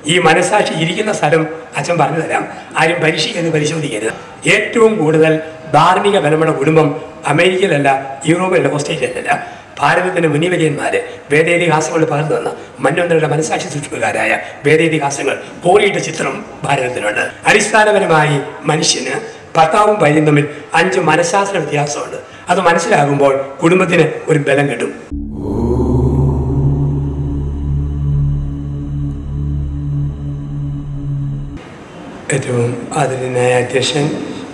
ഈ മനസാക്ഷി ഇരിക്കുന്ന സ്ഥലം അച്ഛൻ പറഞ്ഞു തരാം ആരും പരീക്ഷിക്കുന്നത് പരിശോധിക്കരുത് ഏറ്റവും കൂടുതൽ ധാർമ്മിക ബലമുള്ള കുടുംബം അമേരിക്കയിലല്ല യൂറോപ്പിലല്ല ഓസ്ട്രേലിയയിലല്ല ഭാരതത്തിന്റെ മുനിവര്യന്മാർ വേദേതിഹാസങ്ങൾ പകർന്നു തന്ന മന്നൊന്നരുടെ മനസാക്ഷി സൂക്ഷിപ്പുകാരായ വേദേതിഹാസങ്ങൾ കോറിയിട്ട ചിത്രം ഭാരതത്തിലുണ്ട് അടിസ്ഥാനപരമായി മനുഷ്യന് ഭർത്താവും ഭാര്യയും തമ്മിൽ അഞ്ച് മനഃശാസ്ത്ര വ്യത്യാസമുണ്ട് അത് മനസ്സിലാകുമ്പോൾ കുടുംബത്തിന് ഒരു ബലം കിട്ടും ഏറ്റവും ആദരണീയനായ അധ്യക്ഷൻ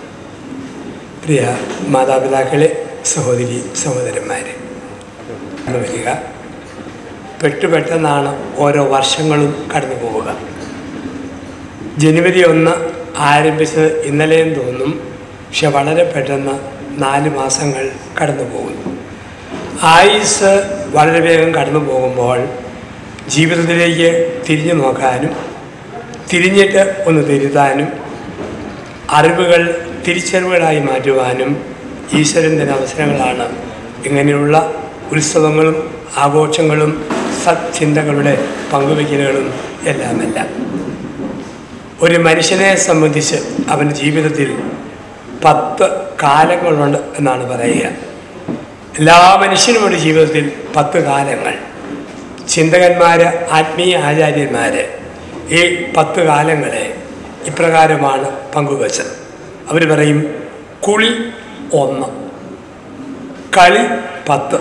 പ്രിയ മാതാപിതാക്കളെ സഹോദരി സഹോദരന്മാരെ വരിക പെട്ടുപെട്ടെന്നാണ് ഓരോ വർഷങ്ങളും കടന്നു പോവുക ജനുവരി ഒന്ന് ആരംഭിച്ചത് ഇന്നലെയും തോന്നും പക്ഷെ വളരെ പെട്ടെന്ന് നാല് മാസങ്ങൾ കടന്നു പോകുന്നു ആയുസ് വളരെ വേഗം കടന്നു പോകുമ്പോൾ ജീവിതത്തിലേക്ക് തിരിഞ്ഞു നോക്കാനും തിരിഞ്ഞിട്ട് ഒന്ന് തിരുത്താനും അറിവുകൾ തിരിച്ചറിവുകളായി മാറ്റുവാനും ഈശ്വരൻ തന്ന അവസരങ്ങളാണ് ഇങ്ങനെയുള്ള ഉത്സവങ്ങളും ആഘോഷങ്ങളും സത്ചിന്തകളുടെ പങ്കുവയ്ക്കലുകളും എല്ലാമെല്ലാം ഒരു മനുഷ്യനെ സംബന്ധിച്ച് അവൻ്റെ ജീവിതത്തിൽ പത്ത് കാലങ്ങളുണ്ട് എന്നാണ് പറയുക എല്ലാ മനുഷ്യനുമുണ്ട് ജീവിതത്തിൽ പത്ത് കാലങ്ങൾ ചിന്തകന്മാർ ആത്മീയ ആചാര്യന്മാർ ഈ പത്ത് കാലങ്ങളെ ഇപ്രകാരമാണ് പങ്കുവച്ചത് അവർ പറയും കുളി ഒന്ന് കളി പത്ത്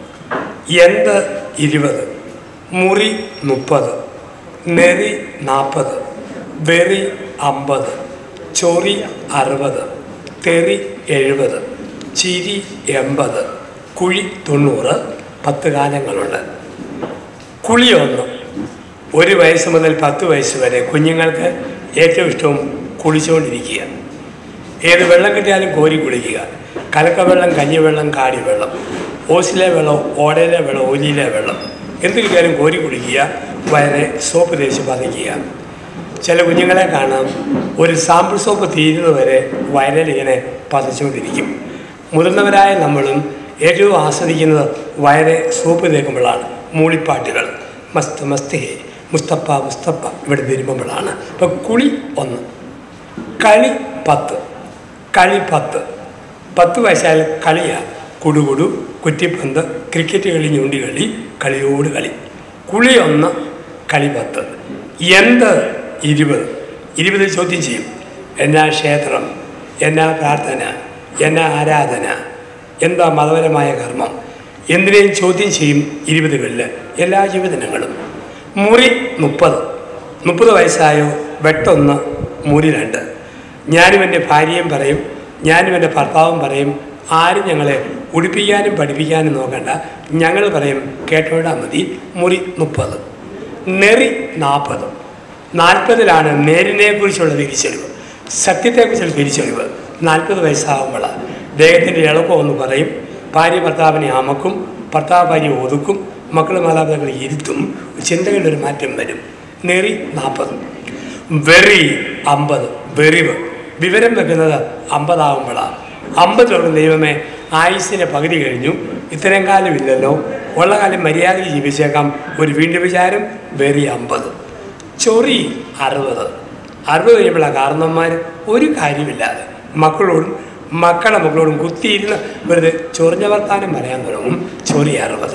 എന്ത് ഇരുപത് മുറി മുപ്പത് നെറി നാൽപ്പത് വെറി അമ്പത് ചൊറി അറുപത് തെറി എഴുപത് ചിരി എൺപത് കുഴി തൊണ്ണൂറ് പത്ത് കാലങ്ങളുണ്ട് കുളി ഒന്ന് ഒരു വയസ്സ് മുതൽ പത്ത് വയസ്സ് വരെ കുഞ്ഞുങ്ങൾക്ക് ഏറ്റവും ഇഷ്ടവും കുളിച്ചുകൊണ്ടിരിക്കുക ഏത് വെള്ളം കിട്ടിയാലും കോരി കുളിക്കുക കലക്കവെള്ളം കഞ്ഞിവെള്ളം കാടിവെള്ളം ഓസിലെ വെള്ളം ഓടയിലെ വെള്ളം ഒലിയിലെ വെള്ളം എന്ത് കിട്ടിയാലും കോരി കുടിക്കുക വയറെ സോപ്പ് തേച്ച് പതിക്കുക ചില കുഞ്ഞുങ്ങളെ കാണാം ഒരു സാമ്പിൾ സോപ്പ് തീരുന്നതുവരെ വയറിലിങ്ങനെ പതിച്ചുകൊണ്ടിരിക്കും മുതിർന്നവരായ നമ്മളും ഏറ്റവും ആസ്വദിക്കുന്നത് വയറെ സോപ്പ് തേക്കുമ്പോഴാണ് മൂളിപ്പാട്ടുകൾ മസ്ത് മസ്തേ മുസ്തപ്പ മുസ്തപ്പ ഇവിടെ തിരുമ്പുമ്പോഴാണ് ഇപ്പം കുളി ഒന്ന് കളി പത്ത് കളി പത്ത് പത്ത് വയസ്സായാൽ കളിയാണ് കുടുകുടു കുറ്റിപ്പന്ത് ക്രിക്കറ്റ് കളി ഞുണ്ടി കളി കളിയോട് കളി കുളി ഒന്ന് കളി പത്ത് എന്ത് ഇരുപത് ഇരുപത് ചോദ്യം ചെയ്യും എന്നാ ക്ഷേത്രം എന്നാ പ്രാർത്ഥന എന്നാ ആരാധന എന്താ മതപരമായ കർമ്മം എന്തിനേയും ചോദ്യം ചെയ്യും ഇരുപതുകളിൽ എല്ലാ ജീവിതങ്ങളും മുറി മുപ്പത് മുപ്പത് വയസ്സായോ വെട്ടൊന്ന് മുറി രണ്ട് ഞാനും എൻ്റെ ഭാര്യയും പറയും ഞാനും എൻ്റെ ഭർത്താവും പറയും ആരും ഞങ്ങളെ ഉടുപ്പിക്കാനും പഠിപ്പിക്കാനും നോക്കണ്ട ഞങ്ങൾ പറയും കേട്ടോടാ മതി മുറി മുപ്പത് നെറി നാൽപ്പത് നാൽപ്പതിലാണ് നേരിനെക്കുറിച്ചുള്ള തിരിച്ചറിവ് സത്യത്തെക്കുറിച്ചുള്ള തിരിച്ചറിവ് നാൽപ്പത് വയസ്സാകുമ്പോഴാണ് ദേഹത്തിൻ്റെ ഇളക്കം ഒന്ന് പറയും ഭാര്യ ഭർത്താവിനെ അമക്കും ഭർത്താവ് ഭാര്യ ഒതുക്കും മക്കൾ മാതാപിതാക്കളെ ഇരുത്തും ചിന്തകളിൽ ഒരു മാറ്റം വരും നെറി നാൽപ്പത് വെറി അമ്പത് വെറിവ് വിവരം വെക്കുന്നത് അമ്പതാകുമ്പോഴാണ് അമ്പതിലുള്ള ദൈവമേ ആയുസിൻ്റെ പകുതി കഴിഞ്ഞു ഇത്രയും കാലം ഇല്ലല്ലോ ഉള്ള കാലം മര്യാദയ്ക്ക് ജീവിച്ചേക്കാം ഒരു വീണ്ടും വിചാരം വെറി അമ്പത് ചൊറി അറുപത് അറുപത് കഴിയുമ്പോഴാണ് കാരണന്മാർ ഒരു കാര്യമില്ലാതെ മക്കളോടും മക്കളെ മക്കളോടും കുത്തിയിരുന്ന് വെറുതെ ചൊറിഞ്ഞ വർത്താനം പറയാൻ തുടങ്ങും ചൊറി അറുപത്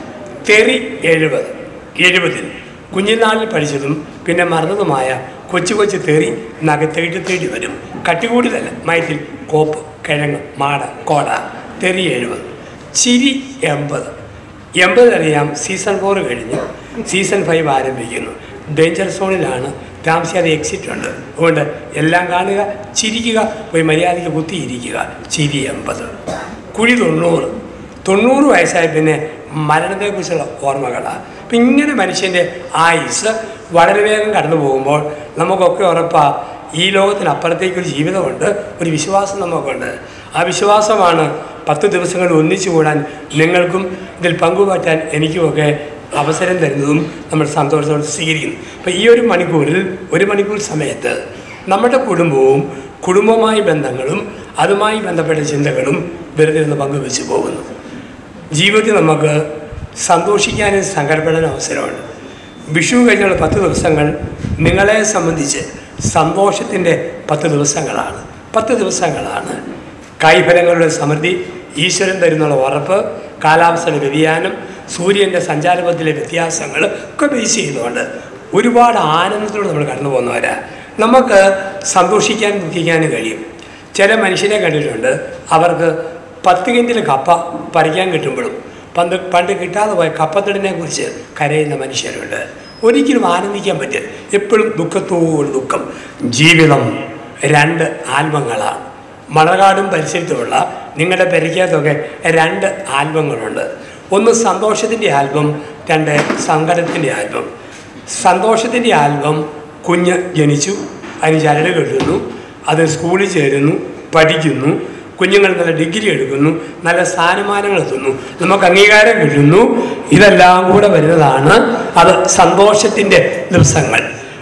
തെറി എഴുപത് എഴുപതിൽ കുഞ്ഞുനാളിൽ പഠിച്ചതും പിന്നെ മറന്നതുമായ കൊച്ചു കൊച്ചു തെറി നഖത്തേട്ട് തേടി വരും കട്ടികൂടിയതല്ല മയത്തിൽ കോപ്പ് കിഴങ്ങ് മാട കോട തെറി എഴുപത് ചിരി എൺപത് എൺപത് അറിയാം സീസൺ ഫോർ കഴിഞ്ഞു സീസൺ ഫൈവ് ആരംഭിക്കുന്നു ഡേഞ്ചർ സോണിലാണ് താമസിയാതെ എക്സിറ്റ് ഉണ്ട് അതുകൊണ്ട് എല്ലാം കാണുക ചിരിക്കുക പോയി മര്യാദയ്ക്ക് കുത്തിയിരിക്കുക ചിരി എൺപത് കുഴി തൊണ്ണൂറ് തൊണ്ണൂറ് വയസ്സായ പിന്നെ മരണത്തെക്കുറിച്ചുള്ള ഓർമ്മകളാണ് അപ്പം ഇങ്ങനെ മനുഷ്യൻ്റെ ആയുസ് വളരെ വേഗം കടന്നു പോകുമ്പോൾ നമുക്കൊക്കെ ഉറപ്പാ ഈ ലോകത്തിനപ്പുറത്തേക്കൊരു ജീവിതമുണ്ട് ഒരു വിശ്വാസം നമുക്കുണ്ട് ആ വിശ്വാസമാണ് പത്ത് ദിവസങ്ങൾ ഒന്നിച്ചു കൂടാൻ നിങ്ങൾക്കും ഇതിൽ പങ്കുപറ്റാൻ എനിക്കുമൊക്കെ അവസരം തരുന്നതും നമ്മൾ സന്തോഷത്തോടെ സ്വീകരിക്കുന്നു അപ്പോൾ ഈ ഒരു മണിക്കൂറിൽ ഒരു മണിക്കൂർ സമയത്ത് നമ്മുടെ കുടുംബവും കുടുംബവുമായി ബന്ധങ്ങളും അതുമായി ബന്ധപ്പെട്ട ചിന്തകളും വെറുതെ ഒന്ന് പങ്കുവെച്ച് പോകുന്നു ജീവിതത്തിൽ നമുക്ക് സന്തോഷിക്കാനും സങ്കടപ്പെടാനും അവസരമുണ്ട് വിഷു കഴിഞ്ഞുള്ള പത്ത് ദിവസങ്ങൾ നിങ്ങളെ സംബന്ധിച്ച് സന്തോഷത്തിൻ്റെ പത്ത് ദിവസങ്ങളാണ് പത്ത് ദിവസങ്ങളാണ് കായ്ഫലങ്ങളുടെ സമൃദ്ധി ഈശ്വരൻ തരുന്നുള്ള ഉറപ്പ് കാലാവസ്ഥയുടെ വ്യതിയാനം സൂര്യൻ്റെ സഞ്ചാരപഥത്തിലെ വ്യത്യാസങ്ങൾ ഒക്കെ ബേസ് ചെയ്തുകൊണ്ട് ഒരുപാട് ആനന്ദത്തോടെ നമ്മൾ കടന്നു പോകുന്നവരാ നമുക്ക് സന്തോഷിക്കാനും ദുഃഖിക്കാനും കഴിയും ചില മനുഷ്യരെ കണ്ടിട്ടുണ്ട് അവർക്ക് പത്ത് കിൻറ്റിൽ കപ്പ പറിക്കാൻ കിട്ടുമ്പോഴും പണ്ട് പണ്ട് കിട്ടാതെ പോയ കപ്പത്തിടിനെ കുറിച്ച് കരയുന്ന മനുഷ്യരുണ്ട് ഒരിക്കലും ആനന്ദിക്കാൻ പറ്റില്ല എപ്പോഴും ദുഃഖത്തോട് ദുഃഖം ജീവിതം രണ്ട് ആൽബങ്ങളാണ് മണകാടും പരിസരത്തുമുള്ള നിങ്ങളുടെ പെരയ്ക്കകത്തൊക്കെ രണ്ട് ആൽബങ്ങളുണ്ട് ഒന്ന് സന്തോഷത്തിൻ്റെ ആൽബം രണ്ട് സങ്കടത്തിൻ്റെ ആൽബം സന്തോഷത്തിൻ്റെ ആൽബം കുഞ്ഞ് ജനിച്ചു അതിന് ചരട് കെട്ടുന്നു അത് സ്കൂളിൽ ചേരുന്നു പഠിക്കുന്നു കുഞ്ഞുങ്ങൾ നല്ല ഡിഗ്രി എടുക്കുന്നു നല്ല സ്ഥാനമാനങ്ങൾ എത്തുന്നു നമുക്ക് അംഗീകാരം കിട്ടുന്നു ഇതെല്ലാം കൂടെ വരുന്നതാണ് അത് സന്തോഷത്തിൻ്റെ ദിവസങ്ങൾ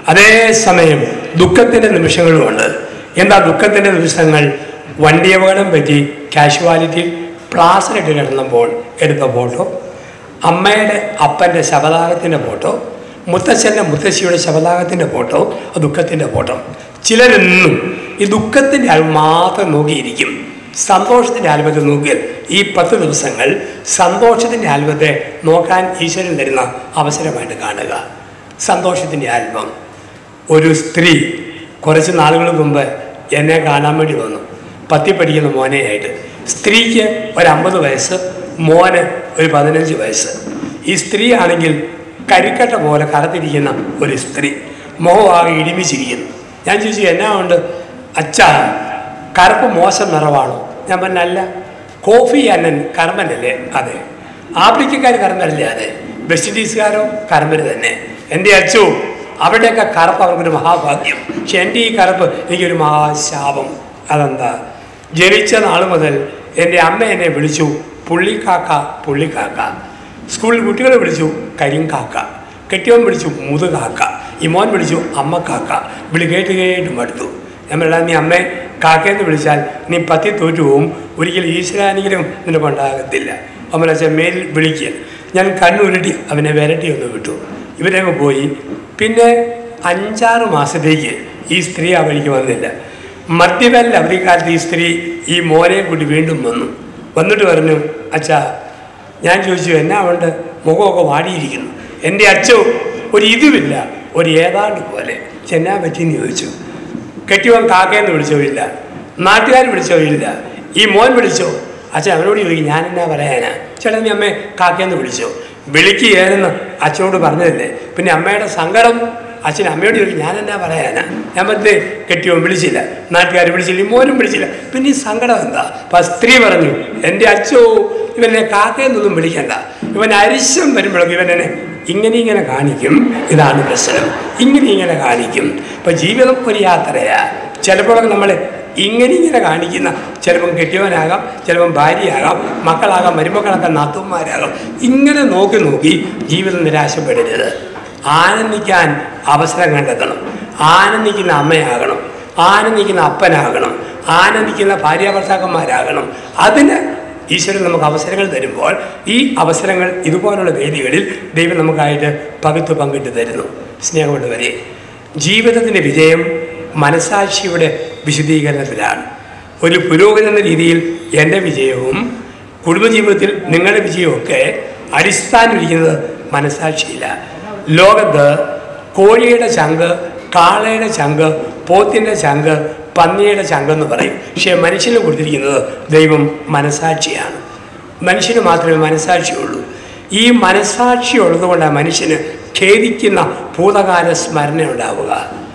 അതേസമയം ദുഃഖത്തിൻ്റെ നിമിഷങ്ങളുമുണ്ട് എന്താ ദുഃഖത്തിൻ്റെ ദിവസങ്ങൾ വണ്ടി അപകടം പറ്റി കാഷ്വാലിറ്റി പ്ലാസിലിട്ട് കിടന്നപ്പോൾ എടുത്ത ഫോട്ടോ അമ്മയുടെ അപ്പൻ്റെ ശവദാഹത്തിൻ്റെ ഫോട്ടോ മുത്തച്ഛൻ്റെ മുത്തശ്ശിയുടെ ശവദാഹത്തിൻ്റെ ഫോട്ടോ ദുഃഖത്തിൻ്റെ ഫോട്ടോ ചിലരെന്നും ഈ ദുഃഖത്തിൻ്റെ ആൾ മാത്രം നോക്കിയിരിക്കും സന്തോഷത്തിൻ്റെ ആൽബത്തെ നോക്കിയാൽ ഈ പത്ത് ദിവസങ്ങൾ സന്തോഷത്തിൻ്റെ ആൽബത്തെ നോക്കാൻ ഈശ്വരൻ തരുന്ന അവസരമായിട്ട് കാണുക സന്തോഷത്തിൻ്റെ ആൽബം ഒരു സ്ത്രീ കുറച്ച് നാളുകൾക്ക് മുമ്പ് എന്നെ കാണാൻ വേണ്ടി വന്നു പത്തി പഠിക്കുന്ന മോനെയായിട്ട് സ്ത്രീക്ക് ഒരു അമ്പത് വയസ്സ് മോന് ഒരു പതിനഞ്ച് വയസ്സ് ഈ സ്ത്രീ ആണെങ്കിൽ കരിക്കട്ട പോലെ കറുത്തിരിക്കുന്ന ഒരു സ്ത്രീ മുഖമാകെ ഇടിമിച്ചിരിക്കുന്നു ഞാൻ ചോദിച്ചു എന്നാ ഉണ്ട് അച്ഛാ കറുപ്പ് മോശം നിറവാണോ ഞാൻ പറഞ്ഞല്ല കോഫി അന്നൻ കർമ്മനല്ലേ അതെ ആഫ്രിക്കക്കാർ കർമ്മനല്ലേ അതെ വെസ്റ്റ് ഇൻഡീസുകാരോ കർമ്മർ തന്നെ എൻ്റെ അച്ചു അവിടെയൊക്കെ കറുപ്പ് അവർക്കൊരു മഹാഭാഗ്യം പക്ഷെ എൻ്റെ ഈ കറുപ്പ് എനിക്കൊരു മഹാശാപം അതെന്താ ജനിച്ച നാൾ മുതൽ എൻ്റെ അമ്മ എന്നെ വിളിച്ചു പുള്ളിക്കാക്ക പുള്ളിക്കാക്ക സ്കൂളിൽ കുട്ടികളെ വിളിച്ചു കരിങ്കാക്ക കെട്ടിയവൻ വിളിച്ചു മുതുകാക്ക ഈ മോൻ വിളിച്ചു അമ്മക്കാക്ക വിളി കേട്ട് കേട്ട് മടുത്തു ഞാൻ പറയാം നീ അമ്മയെ കാക്കയെന്ന് വിളിച്ചാൽ നീ പത്തി തോറ്റു പോവും ഒരിക്കലും ഈശ്വരാനുഗ്രഹം നിനക്ക് ഉണ്ടാകത്തില്ല അമ്മ അച്ഛൻ മേലിൽ വിളിക്കുക ഞാൻ കണ്ണുരുട്ടി അവനെ വിരട്ടി ഒന്ന് വിട്ടു ഇവരങ്ങ് പോയി പിന്നെ അഞ്ചാറ് മാസത്തേക്ക് ഈ സ്ത്രീ ആ വഴിക്ക് വന്നില്ല മധ്യവേനൽ അവധിക്കാലത്ത് ഈ സ്ത്രീ ഈ മോനെ കൂട്ടി വീണ്ടും വന്നു വന്നിട്ട് പറഞ്ഞു അച്ഛാ ഞാൻ ചോദിച്ചു എന്നാ ഉണ്ട് മുഖമൊക്കെ വാടിയിരിക്കുന്നു എൻ്റെ അച്ഛൻ ഒരു ഇതുമില്ല ഒരു ഏതാണ്ട് പോലെ പക്ഷെ എന്നാ പറ്റിയെന്ന് ചോദിച്ചു കെട്ടിയവൻ കാക്കയെന്ന് വിളിച്ചോ ഇല്ല നാട്ടുകാർ വിളിച്ചോ ഇല്ല ഈ മോൻ വിളിച്ചോ അച്ഛൻ അവനോട് ചോദിക്കും ഞാൻ എന്നാ പറയാനാ ചേട്ടാ നീ അമ്മയെ കാക്കയെന്ന് വിളിച്ചോ വിളിക്കുകയായിരുന്നു അച്ഛനോട് പറഞ്ഞതല്ലേ പിന്നെ അമ്മയുടെ സങ്കടം അച്ഛൻ അമ്മയോട് ചോദിക്കും ഞാൻ എന്നാ പറയാനാ ഞാൻ പറഞ്ഞേ കെട്ടിയവൻ വിളിച്ചില്ല നാട്ടുകാർ വിളിച്ചില്ല ഈ മോനും വിളിച്ചില്ല പിന്നെ ഈ സങ്കടം എന്താ അപ്പം ആ സ്ത്രീ പറഞ്ഞു എൻ്റെ അച്ഛോ ഇവനെ കാക്കയെന്നൊന്നും വിളിക്കണ്ട ഇവൻ അരിശം വരുമ്പോഴൊക്കെ ഇവൻ എന്നെ ഇങ്ങനെ ഇങ്ങനെ കാണിക്കും ഇതാണ് പ്രശ്നം ഇങ്ങനെ ഇങ്ങനെ കാണിക്കും ഇപ്പം ജീവിതം ഒരു യാത്രയാ ചിലപ്പോഴൊക്കെ നമ്മൾ ഇങ്ങനെ ഇങ്ങനെ കാണിക്കുന്ന ചിലപ്പം കെട്ടിയവനാകാം ചിലപ്പം ഭാര്യയാകാം മക്കളാകാം മരുമക്കളാകാം നാത്തുമാരാകാം ഇങ്ങനെ നോക്കി നോക്കി ജീവിതം നിരാശപ്പെടരുത് ആനന്ദിക്കാൻ അവസരം കണ്ടെത്തണം ആനന്ദിക്കുന്ന അമ്മയാകണം ആനന്ദിക്കുന്ന അപ്പനാകണം ആനന്ദിക്കുന്ന ഭാര്യാഭർത്താക്കന്മാരാകണം അതിന് ഈശ്വരൻ നമുക്ക് അവസരങ്ങൾ തരുമ്പോൾ ഈ അവസരങ്ങൾ ഇതുപോലുള്ള വേദികളിൽ ദൈവം നമുക്കായിട്ട് പകുത്തു പങ്കിട്ട് തരുന്നു സ്നേഹമുള്ളവരെ ജീവിതത്തിൻ്റെ വിജയം മനസാക്ഷിയുടെ വിശദീകരണത്തിലാണ് ഒരു പുരോഗതി എന്ന രീതിയിൽ എൻ്റെ വിജയവും കുടുംബജീവിതത്തിൽ നിങ്ങളുടെ വിജയവും അടിസ്ഥാനമിരിക്കുന്നത് മനസാക്ഷിയില്ല ലോകത്ത് കോഴിയുടെ ചങ്ക് കാളയുടെ ചങ്ക് പോത്തിൻ്റെ ചങ്ക് പന്നിയുടെ ചങ്കെന്ന് പറയും പക്ഷേ മനുഷ്യന് കൊടുത്തിരിക്കുന്നത് ദൈവം മനസാക്ഷിയാണ് മനുഷ്യന് മാത്രമേ മനസാക്ഷിയുള്ളൂ ഈ മനസാക്ഷി ഉള്ളതുകൊണ്ടാണ് മനുഷ്യന് ഖേദിക്കുന്ന ഭൂതകാല സ്മരണ ഉണ്ടാവുക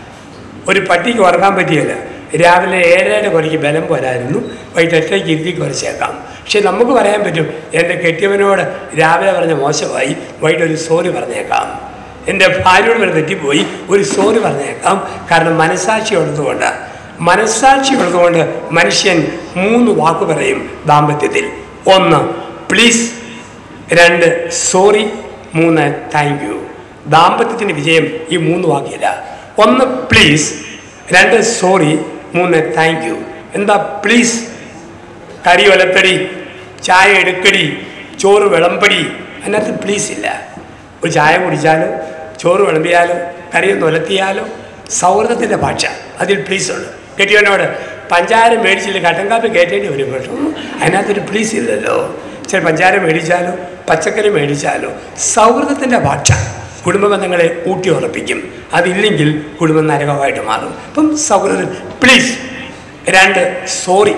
ഒരു പട്ടിക്ക് ഉറങ്ങാൻ പറ്റിയല്ല രാവിലെ ഏഴര കുറയ്ക്ക് ബലം പോരായിരുന്നു വൈകിട്ട് എട്ടരയ്ക്ക് ഇരുത്തി കുറച്ചേക്കാം പക്ഷെ നമുക്ക് പറയാൻ പറ്റും എൻ്റെ കെട്ടിയവനോട് രാവിലെ പറഞ്ഞ മോശമായി വൈകിട്ട് ഒരു സോറി പറഞ്ഞേക്കാം എൻ്റെ ഭാര്യയോട് വരെ തെറ്റിപ്പോയി ഒരു സോറി പറഞ്ഞേക്കാം കാരണം മനസാക്ഷി ഉള്ളതുകൊണ്ട് മനസാക്ഷി ഉള്ളതുകൊണ്ട് മനുഷ്യൻ മൂന്ന് വാക്ക് പറയും ദാമ്പത്യത്തിൽ ഒന്ന് പ്ലീസ് രണ്ട് സോറി മൂന്ന് താങ്ക് യു ദാമ്പത്യത്തിൻ്റെ വിജയം ഈ മൂന്ന് വാക്കില്ല ഒന്ന് പ്ലീസ് രണ്ട് സോറി മൂന്ന് താങ്ക് യു എന്താ പ്ലീസ് കറി ഒലത്തടി ചായ എടുക്കടി ചോറ് വിളമ്പടി അതിനകത്ത് പ്ലീസ് ഇല്ല ഒരു ചായ കുടിച്ചാലും ചോറ് വിളമ്പിയാലും കറിയൊന്ന് ഉലത്തിയാലോ സൗഹൃദത്തിൻ്റെ ഭാഷ അതിൽ പ്ലീസ് ഉണ്ട് കെട്ടിയവനോട് പഞ്ചാര മേടിച്ചില്ല കട്ടൻ കാപ്പി കയറ്റേണ്ടി വരും കേട്ടോ അതിനകത്തൊരു പ്ലീസ് ഇല്ലല്ലോ ചില പഞ്ചാര മേടിച്ചാലോ പച്ചക്കറി മേടിച്ചാലോ സൗഹൃദത്തിൻ്റെ ഭാഷ കുടുംബ ബന്ധങ്ങളെ ഊട്ടി ഉറപ്പിക്കും അതില്ലെങ്കിൽ കുടുംബം നരകമായിട്ട് മാറും അപ്പം സൗഹൃദം പ്ലീസ് രണ്ട് സോറി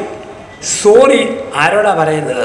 സോറി ആരോടാ പറയുന്നത്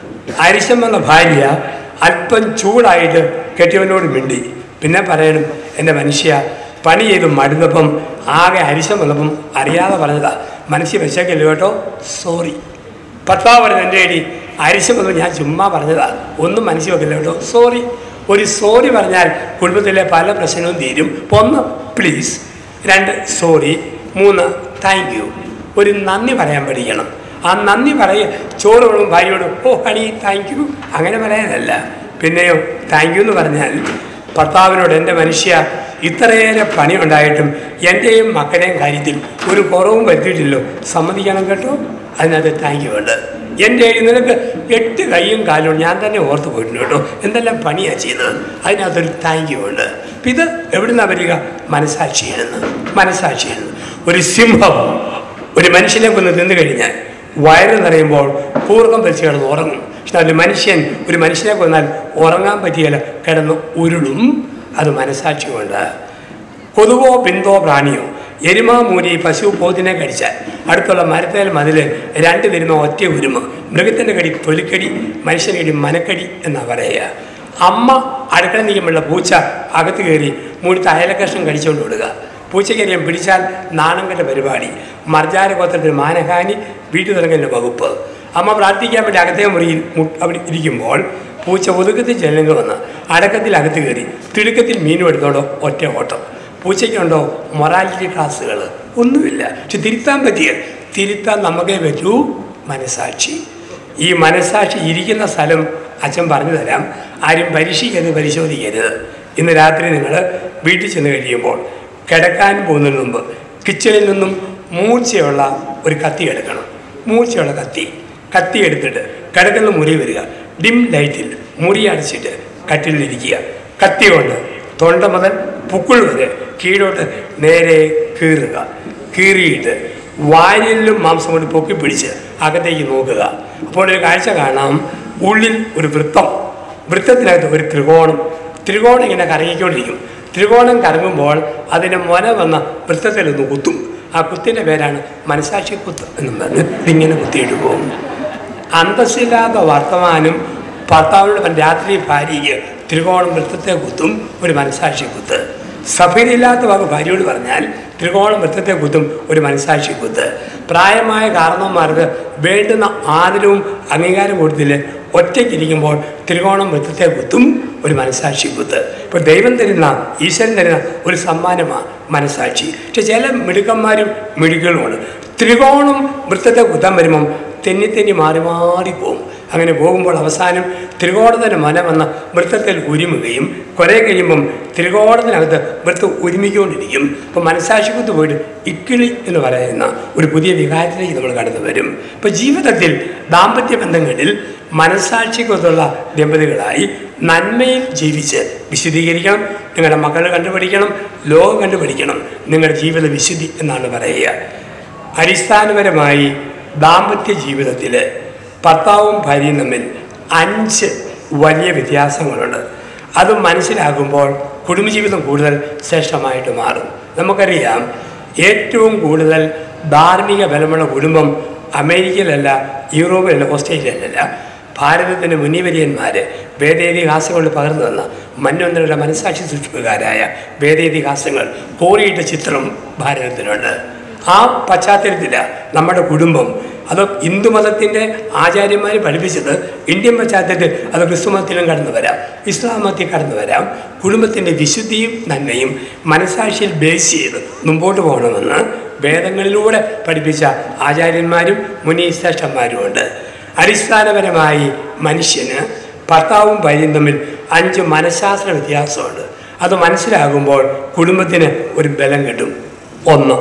അരിശം വന്ന ഭാര്യ അല്പം ചൂടായിട്ട് കെട്ടിയവനോട് മിണ്ടി പിന്നെ പറയണം എൻ്റെ മനുഷ്യ പണി ചെയ്ത് മടുന്നപ്പം ആകെ അരിശം വന്നപ്പം അറിയാതെ പറഞ്ഞതാ മനസ്സിൽ വെച്ചേക്കല്ലോ കേട്ടോ സോറി ഭർത്താവ് പറഞ്ഞു എൻ്റെ അടി അരിശം വന്നപ്പോൾ ഞാൻ ചുമ്മാ പറഞ്ഞതാ ഒന്നും മനസ്സിൽ വെക്കില്ല കേട്ടോ സോറി ഒരു സോറി പറഞ്ഞാൽ കുടുംബത്തിലെ പല പ്രശ്നവും തീരും ഒന്ന് പ്ലീസ് രണ്ട് സോറി മൂന്ന് താങ്ക് യു ഒരു നന്ദി പറയാൻ പഠിക്കണം ആ നന്ദി പറയ ചോറോടും ഭാര്യയോടും ഓ ഹണി താങ്ക് യു അങ്ങനെ പറയാനല്ല പിന്നെയോ താങ്ക് യു എന്ന് പറഞ്ഞാൽ ഭർത്താവിനോട് എൻ്റെ മനുഷ്യ ഇത്രയേറെ പണി ഉണ്ടായിട്ടും എൻ്റെയും മക്കളുടെയും കാര്യത്തിൽ ഒരു കുറവും വരുത്തിയിട്ടില്ലോ സമ്മതിക്കണം കേട്ടോ അതിനകത്ത് താങ്ക് യു ഉണ്ട് എൻ്റെ നിനക്ക് എട്ട് കൈയും കാലും ഞാൻ തന്നെ ഓർത്ത് പോയിട്ടുണ്ട് കേട്ടോ എന്തെല്ലാം പണിയാണ് ചെയ്യുന്നത് അതിനകത്തൊരു താങ്ക് യു ഉണ്ട് അപ്പം ഇത് എവിടുന്നാ വരിക മനസാക്ഷിയിൽ നിന്ന് മനസാക്ഷിയിൽ നിന്ന് ഒരു സിംഹം ഒരു മനുഷ്യനെ കൊന്ന് തിന്നു കഴിഞ്ഞാൽ വയറ് നിറയുമ്പോൾ കൂർക്കം വലിച്ച് കിടന്ന് ഉറങ്ങും പക്ഷെ ഒരു മനുഷ്യൻ ഒരു മനുഷ്യനെ കൊന്നാൽ ഉറങ്ങാൻ പറ്റിയാൽ കിടന്ന് ഉരുളും അത് മനസാക്ഷി കൊണ്ട് കൊതുവോ പിന്തോ പ്രാണിയോ എരുമ മൂരി പശു പോത്തിനെ കടിച്ചാൽ അടുത്തുള്ള മരത്തേൽ മതിൽ രണ്ട് തിരുമ ഒറ്റ ഉരുമ മൃഗത്തിൻ്റെ കടി തൊലിക്കടി മനുഷ്യൻ്റെ കടി മനക്കടി എന്നാ പറയുക അമ്മ അടുക്കള നീക്കുമ്പോഴുള്ള പൂച്ച അകത്ത് കയറി മൂടുത്ത അയലക്കഷ്ണം കടിച്ചുകൊണ്ട് വിടുക പൂച്ചക്കരിയം പിടിച്ചാൽ നാണങ്കൻ്റെ പരിപാടി മർജാര ഗോത്രത്തിൽ മാനഹാനി വീട്ടു തുടങ്ങലിൻ്റെ വകുപ്പ് അമ്മ പ്രാർത്ഥിക്കാൻ വേണ്ടി അകത്തെ മുറിയിൽ മു- അവിടെ ഇരിക്കുമ്പോൾ പൂച്ച ഒതുക്കത്തിൽ ചെല്ലുക വന്ന് അടക്കത്തിൽ അകത്ത് കയറി തിടുക്കത്തിൽ മീനും എടുത്തോണ്ടോ ഒറ്റ ഓട്ടം പൂച്ചയ്ക്കുണ്ടോ മൊറാലിറ്റി ക്ലാസ്സുകൾ ഒന്നുമില്ല പക്ഷെ തിരുത്താൻ പറ്റിയ തിരുത്താൻ നമുക്കേ പറ്റൂ മനസാക്ഷി ഈ മനസാക്ഷി ഇരിക്കുന്ന സ്ഥലം അച്ഛൻ പറഞ്ഞു തരാം ആരും പരീക്ഷിക്കരുത് പരിശോധിക്കരുത് ഇന്ന് രാത്രി നിങ്ങൾ വീട്ടിൽ ചെന്ന് കഴിയുമ്പോൾ കിടക്കാൻ പോകുന്നതിന് മുമ്പ് കിച്ചണിൽ നിന്നും മൂർച്ചയുള്ള ഒരു കത്തി എടുക്കണം മൂർച്ചയുള്ള കത്തി കത്തി എടുത്തിട്ട് കിടക്കുന്ന മുറി വരിക ഡിം ലൈറ്റിൽ മുറി അടച്ചിട്ട് കട്ടിലിരിക്കുക കത്തി കൊണ്ട് തൊണ്ട മുതൽ പുക്കിൾ വരെ കീഴോട്ട് നേരെ കീറുക കീറിയിട്ട് വാരിലും മാംസം കൊണ്ട് പൊക്കി പിടിച്ച് അകത്തേക്ക് നോക്കുക അപ്പോൾ ഒരു കാഴ്ച കാണാം ഉള്ളിൽ ഒരു വൃത്തം വൃത്തത്തിനകത്ത് ഒരു ത്രികോണം ത്രികോണം ഇങ്ങനെ കറങ്ങിക്കൊണ്ടിരിക്കും ത്രികോണം കറങ്ങുമ്പോൾ അതിന് മുന വന്ന വൃത്തത്തിൽ ഒന്ന് കുത്തും ആ കുത്തിൻ്റെ പേരാണ് മനസാക്ഷി കുത്ത് എന്നും പറഞ്ഞ് ഇതിങ്ങനെ കുത്തിയിട്ട് പോകും അന്തസ്സില്ലാത്ത വർത്തമാനം ഭർത്താവിനോട് പറഞ്ഞ് രാത്രി ഭാര്യയ്ക്ക് ത്രികോണം വൃത്തത്തെ കുത്തും ഒരു മനസാക്ഷി കുത്ത് സഭയിലില്ലാത്ത വാക്ക് ഭാര്യയോട് പറഞ്ഞാൽ ത്രികോണം വൃത്തത്തെ കുത്തും ഒരു മനസാക്ഷി കുത്ത് പ്രായമായ കാരണവന്മാർക്ക് വേണ്ടുന്ന ആദരവും അംഗീകാരം കൊടുത്തില്ല ഒറ്റയ്ക്കിരിക്കുമ്പോൾ ത്രികോണം വൃത്തത്തെ കുത്തും ഒരു മനസാക്ഷി കുത്ത് ഇപ്പോൾ ദൈവം തരുന്ന ഈശ്വരൻ തരുന്ന ഒരു സമ്മാനമാണ് മനസാക്ഷി പക്ഷെ ചില മിടുക്കന്മാരും മിടുക്കുകളുമാണ് ത്രികോണം വൃത്തത്തെ കുത്താൻ വരുമ്പം തെന്നി തെന്നി മാറി മാറി പോകും അങ്ങനെ പോകുമ്പോൾ അവസാനം ത്രികോണത്തിന് മന വന്ന വൃത്തത്തിൽ ഉരുമുകയും കുറേ കഴിയുമ്പം ത്രികോണത്തിനകത്ത് വൃത്തം ഒരുമിക്കൊണ്ടിരിക്കും അപ്പോൾ മനസാക്ഷിക്കുത്ത് പോയിട്ട് ഇക്കിളി എന്ന് പറയുന്ന ഒരു പുതിയ വികാരത്തിലേക്ക് നമ്മൾ കടന്നു വരും ഇപ്പോൾ ജീവിതത്തിൽ ദാമ്പത്യ ബന്ധങ്ങളിൽ മനസാക്ഷിക്കൊത്തുള്ള ദമ്പതികളായി നന്മയിൽ ജീവിച്ച് വിശുദ്ധീകരിക്കണം നിങ്ങളുടെ മക്കൾ കണ്ടുപിടിക്കണം ലോകം കണ്ടുപിടിക്കണം നിങ്ങളുടെ ജീവിത വിശുദ്ധി എന്നാണ് പറയുക അടിസ്ഥാനപരമായി ദാമ്പത്യ ജീവിതത്തിൽ ഭർത്താവും ഭാര്യയും തമ്മിൽ അഞ്ച് വലിയ വ്യത്യാസങ്ങളുണ്ട് അത് മനസ്സിലാക്കുമ്പോൾ കുടുംബജീവിതം കൂടുതൽ ശ്രേഷ്ഠമായിട്ട് മാറും നമുക്കറിയാം ഏറ്റവും കൂടുതൽ ധാർമ്മിക ബലമുള്ള കുടുംബം അമേരിക്കയിലല്ല യൂറോപ്പിലല്ല ഓസ്ട്രേലിയയിലല്ല ഭാരതത്തിൻ്റെ മുനിവര്യന്മാർ വേദേതിഹാസം കൊണ്ട് പകർന്നു തന്ന മന്വന്തരുടെ മനസാക്ഷി സൂക്ഷിപ്പുകാരായ വേദേതിഹാസങ്ങൾ കോറിയിട്ട ചിത്രം ഭാരതത്തിലുണ്ട് ആ പശ്ചാത്തലത്തിൽ നമ്മുടെ കുടുംബം അത് ഹിന്ദുമതത്തിൻ്റെ ആചാര്യന്മാർ പഠിപ്പിച്ചത് ഇന്ത്യൻ പശ്ചാത്തലത്തിൽ അത് ക്രിസ്തുമതത്തിലും കടന്നു വരാം ഇസ്ലാം മതത്തിൽ കടന്നു വരാം കുടുംബത്തിൻ്റെ വിശുദ്ധിയും നന്മയും മനസാക്ഷിയിൽ ബേസ് ചെയ്ത് മുമ്പോട്ട് പോകണമെന്ന് വേദങ്ങളിലൂടെ പഠിപ്പിച്ച ആചാര്യന്മാരും മുനീശ്രേഷ്ഠന്മാരുമുണ്ട് അടിസ്ഥാനപരമായി മനുഷ്യന് ഭർത്താവും ഭാര്യയും തമ്മിൽ അഞ്ച് മനഃശാസ്ത്ര വ്യത്യാസമുണ്ട് അത് മനസ്സിലാകുമ്പോൾ കുടുംബത്തിന് ഒരു ബലം കിട്ടും ഒന്ന്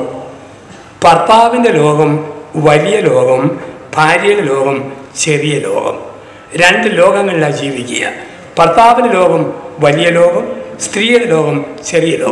ഭർത്താവിൻ്റെ ലോകം വലിയ ലോകം ഭാര്യയുടെ ലോകം ചെറിയ ലോകം രണ്ട് ലോകങ്ങളിലാണ് ജീവിക്കുക ഭർത്താവിൻ്റെ ലോകം വലിയ ലോകം സ്ത്രീയുടെ ലോകം ചെറിയ ലോകം